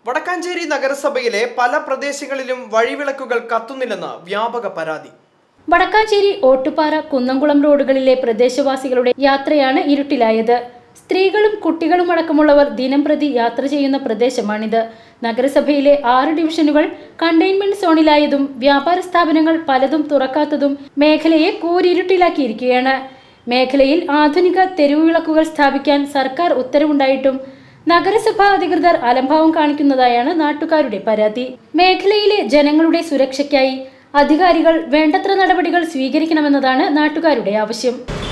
വടക്കാഞ്ചേരി നഗരസഭയിലെ പല പ്രദേശങ്ങളിലും വഴിവിളക്കുകൾ കത്തുന്നില്ലെന്ന് വ്യാപക പരാതി വടക്കാഞ്ചേരി ഓട്ടുപാറ കുന്നംകുളം റോഡുകളിലെ പ്രദേശവാസികളുടെ യാത്രയാണ് ഇരുട്ടിലായത് സ്ത്രീകളും കുട്ടികളും അടക്കമുള്ളവർ ദിനം പ്രതി യാത്ര ചെയ്യുന്ന പ്രദേശമാണിത് നഗരസഭയിലെ ആറ് ഡിവിഷനുകൾ കണ്ടെയ്ൻമെന്റ് സോണിലായതും വ്യാപാര സ്ഥാപനങ്ങൾ പലതും തുറക്കാത്തതും മേഖലയെ കൂരിരുട്ടിലാക്കിയിരിക്കുകയാണ് മേഖലയിൽ ആധുനിക തെരുവ് വിളക്കുകൾ സ്ഥാപിക്കാൻ സർക്കാർ ഉത്തരവുണ്ടായിട്ടും നഗരസഭാ അധികൃതർ അലംഭാവം കാണിക്കുന്നതായാണ് നാട്ടുകാരുടെ പരാതി മേഖലയിലെ ജനങ്ങളുടെ സുരക്ഷയ്ക്കായി അധികാരികൾ വേണ്ടത്ര നടപടികൾ സ്വീകരിക്കണമെന്നതാണ് നാട്ടുകാരുടെ ആവശ്യം